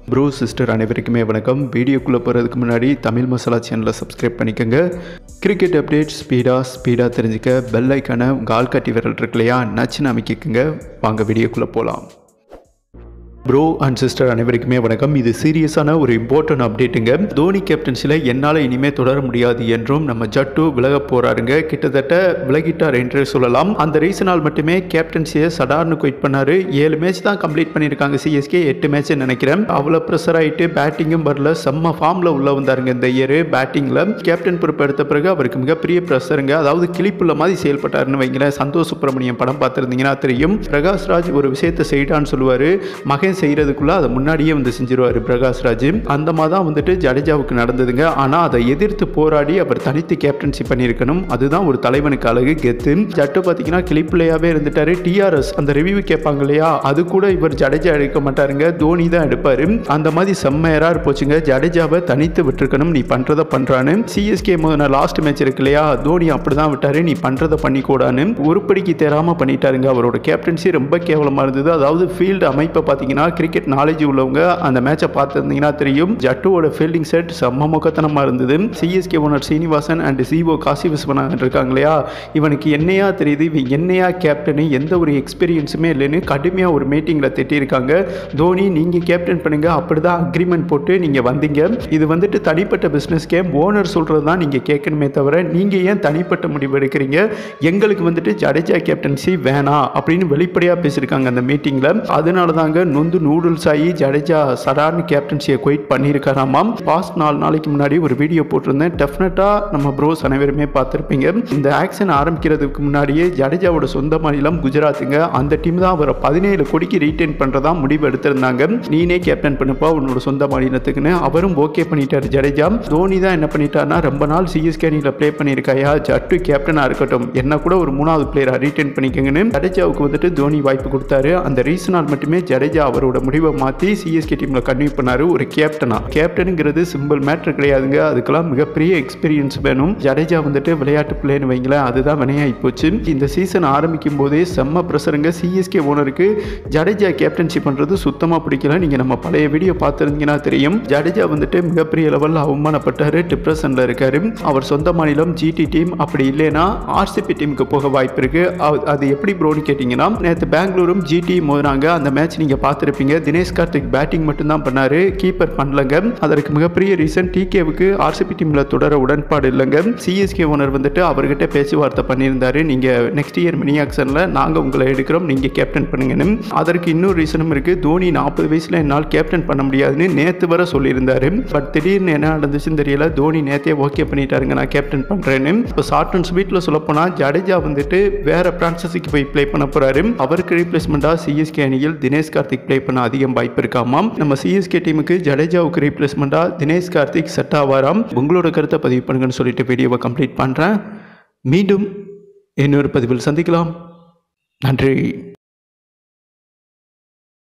bro sister அனைவருக்குமே வணக்கம் வீடியோக்குள்ளே போகிறதுக்கு முன்னாடி தமிழ் மசாலா சேனலை சப்ஸ்கிரைப் பண்ணிக்கோங்க கிரிக்கெட் அப்டேட் ஸ்பீடாக ஸ்பீடாக தெரிஞ்சுக்க பெல் ஐக்கான உங்கள் ஆள்காட்டி விரல் இருக்கு இல்லையா நச்சுன்னு அமைக்கிக்குங்க வாங்க வீடியோக்குள்ளே போகலாம் ப்ரோ அண்ட் சிஸ்டர் அனைவருக்குமே வணக்கம் இது சீரியஸான ஒரு இம்பார்ட்டன்ட் அப்டேட்டுங்க தோனி கேப்டன்சியில் என்னால் இனிமேல் தொடர முடியாது என்றும் நம்ம ஜட்டு விலக போகிறாருங்க கிட்டத்தட்ட விலகிட்டார் என்று சொல்லலாம் அந்த ரீசனால் மட்டுமே கேப்டன்சியை சடார்னு குயிட் பண்ணார் ஏழு மேட்ச் தான் கம்ப்ளீட் பண்ணியிருக்காங்க சிஎஸ்கே எட்டு மேட்ச் நினைக்கிறேன் அவ்வளோ ப்ரெஷர் ஆகிட்டு பேட்டிங்கும் வரல செம்ம ஃபார்மில் உள்ள வந்தாருங்க இந்த இயர் பேட்டிங்கில் கேப்டன் பொறுப்பு எடுத்த பிறகு அவருக்கு மிகப்பெரிய ப்ரெஷருங்க அதாவது கிளிப்புள்ள மாதிரி செயல்பட்டாருன்னு வைங்களேன் சந்தோஷ் சுப்பிரமணியம் படம் பார்த்துருந்தீங்கன்னா தெரியும் பிரகாஷ் ராஜ் ஒரு விஷயத்தை செய்தான்னு சொல்லுவார் மகன் செய்கிறதுக்குள்ள அதை முன்னாடியே வந்து செஞ்சிருவார் பிரகாஷ் ராஜ் அந்த மாதிரி தான் வந்துட்டு ஜடேஜாவுக்கு நடந்ததுங்க ஆனால் அதை எதிர்த்து போராடி அவர் தனித்து கேப்டன்சி பண்ணியிருக்கணும் அதுதான் ஒரு தலைவனுக்கு அழகு கெத்து ஜட்டு பார்த்தீங்கன்னா கிளிப்பிள்ளையாவே இருந்துட்டாரு டிஆர்எஸ் அந்த ரிவ்யூ கேட்பாங்க இல்லையா அது கூட இவர் ஜடேஜா எடுக்க மாட்டாருங்க தோனி தான் எடுப்பார் அந்த மாதிரி செம்மையராக போச்சுங்க ஜடேஜாவை தனித்து விட்டுருக்கணும் நீ பண்ணுறதை பண்ணுறான்னு சிஎஸ்கே முதல்ல லாஸ்ட் மேட்ச் இருக்கு இல்லையா தோனி அப்படி தான் விட்டாரு நீ பண்ணுறதை பண்ணிக்கூடான்னு உருப்படிக்கு தேராமல் பண்ணிட்டாருங்க அவரோட கேப்டன்சி ரொம்ப கேவலமாக இருந்தது அதாவது ஃபீல்டு அமைப்பை பார்த்தீங்கன்னா கிரிக்கெட் நாலேஜ் உள்ளவங்க அந்த மேட்சை பார்த்துருந்தீங்கன்னா தெரியும் ஜட்டுவோட ஃபீல்டிங் செட் செம்ம முகத்தனமாக இருந்தது C S K owner Srinivasan and CEO Kasi Viswanathan இருக்காங்க இல்லையா இவனுக்கு என்னையா தெரியுது இவன் என்னையா கேப்டனு எந்த ஒரு எக்ஸ்பீரியன்ஸுமே இல்லைன்னு கடுமையாக ஒரு மீட்டிங்கில் திட்டியிருக்காங்க தோனி நீங்கள் கேப்டன் பண்ணுங்க அப்படி தான் அக்ரிமெண்ட் போட்டு நீங்கள் வந்தீங்க இது வந்துட்டு தனிப்பட்ட பிஸ்னஸ் கேம் ஓனர் சொல்கிறது தான் நீங்கள் கேட்கணுமே தவிர நீங்கள் ஏன் தனிப்பட்ட முடிவு எடுக்கிறீங்க எங்களுக்கு வந்துட்டு ஜடேஜா கேப்டன்சி வேணாம் அப்படின்னு வெளிப்படையாக பேசியிருக்காங்க அந்த மீட்டிங்கில் அதனால தாங்க நொந்து நூடுல்ஸ் ஆகி ஜடேஜா சடார்னு கேப்டன்சியை குயிட் பண்ணியிருக்காராமாம் பாஸ்ட் நாலு நாளைக்கு முன்னாடி ஒரு வீடியோ போட்டிருந்தேன் டெஃபினட்டாக நம்ம ப்ரோஸ் அனைவருமே பார்த்துருப்பீங்க இந்த ஆக்ஷன் ஆரம்பிக்கிறதுக்கு முன்னாடியே ஜடேஜாவோட சொந்த மாநிலம் குஜராத்துங்க அந்த டீம் தான் அவரை பதினேழு கோடிக்கு ரீட்டைன் பண்ணுறதா முடிவு எடுத்திருந்தாங்க நீனே கேப்டன் பண்ணுப்பா உன்னோட சொந்த மாநிலத்துக்குன்னு அவரும் ஓகே பண்ணிட்டார் ஜடேஜா தோனி தான் என்ன பண்ணிட்டாருன்னா ரொம்ப நாள் சிஎஸ்கே அணியில் ப்ளே பண்ணியிருக்காயா ஜட்டு கேப்டனாக இருக்கட்டும் என்ன கூட ஒரு மூணாவது பிளேயராக ரீட்டைன் பண்ணிக்கங்கன்னு ஜடேஜாவுக்கு வந்துட்டு தோனி வாய்ப்பு கொடுத்தாரு அந்த ரீசனால் மட்டுமே ஜடேஜா அவரோட முடிவை மாற்றி சிஎஸ்கே டீமில் கன்வியூ பண்ணார் ஒரு கேப்டனா கேப்டனுங்கிறது சிம்பிள் மேட்ரு கிடையாதுங்க அதுக்கெல்லாம் மிகப்பெரிய எக்ஸ்பீரியன்ஸ் வேணும் ஜடேஜா வந்துட்டு விளையாட்டு பிள்ளைன்னு வைங்களேன் அதுதான் வினையாகி போச்சு இந்த சீசன் ஆரம்பிக்கும் போதே செம்ம ப்ரெஷருங்க சிஎஸ்கே ஓனருக்கு ஜடேஜா கேப்டன்ஷிப் பண்ணுறது சுத்தமாக பிடிக்கல நீங்கள் நம்ம பழைய வீடியோ பார்த்துருந்தீங்கன்னா தெரியும் ஜடேஜா வந்துட்டு மிகப்பெரிய லெவலில் அவமானப்பட்டார் டிப்ரெஷனில் இருக்காரு அவர் சொந்த மாநிலம் ஜிடி டீம் அப்படி இல்லைன்னா ஆர்சிபி டீமுக்கு போக வாய்ப்பு இருக்கு அவ- அது எப்படி ப்ரோன்னு கேட்டிங்கன்னா நேற்று பெங்களூரும் ஜிடி மோதினாங்க அந்த மேட்ச் நீங்கள் பார்த்துருப்பீங்க தினேஷ் கார்த்திக் பேட்டிங் மட்டும்தான் பண்ணாரு கீப்பர் பண்ணலங்க அதற்கு மிகப்பெரிய ரீசன் டிகேவுக்கு ஆர்சிபி டீமில் தொடர உடன்பாடு இல்லைங்க சிஎஸ்கே ஓனர் வந்துட்டு அவர்கிட்ட பேச்சுவார்த்தை பண்ணியிருந்தாரு நீங்கள் நெக்ஸ்ட் இயர் மினி ஆக்ஷனில் நாங்கள் உங்களை எடுக்கிறோம் நீங்கள் கேப்டன் பண்ணுங்கன்னு அதற்கு இன்னொரு ரீசனும் இருக்குது தோனி நாற்பது வயசில் என்னால் கேப்டன் பண்ண முடியாதுன்னு நேற்று வர சொல்லியிருந்தாரு பட் திடீர்னு என்ன நடந்துச்சுன்னு தெரியல தோனி நேற்றே ஓகே பண்ணிட்டாருங்க நான் கேப்டன் பண்ணுறேன்னு இப்போ ஷார்ட் அண்ட் ஸ்வீட்டில் சொல்லப்போனால் ஜடேஜா வந்துட்டு வேற பிரான்சஸுக்கு போய் ப்ளே பண்ண போகிறாரு அவருக்கு ரீப்ளேஸ்மெண்ட்டாக சிஎஸ்கே அணியில் தினேஷ் கார்த்திக் ப்ளே பண்ண அதிகம் வாய்ப்பு இருக்காமாம் நம்ம சிஎஸ்கே டீமுக்கு ஜடேஜாவுக்கு ரீப்ளேஸ்மெண்ட்டாக தினேஷ் கார்த்திக் செட் ஆவாராம் உங்களோட கருத்தை பதிவு பண்ணுங்கன்னு சொல்லிட்டு வீடியோவை கம்ப்ளீட் பண்ணுறேன் மீண்டும் இன்னொரு பதிவில் சந்திக்கலாம் நன்றி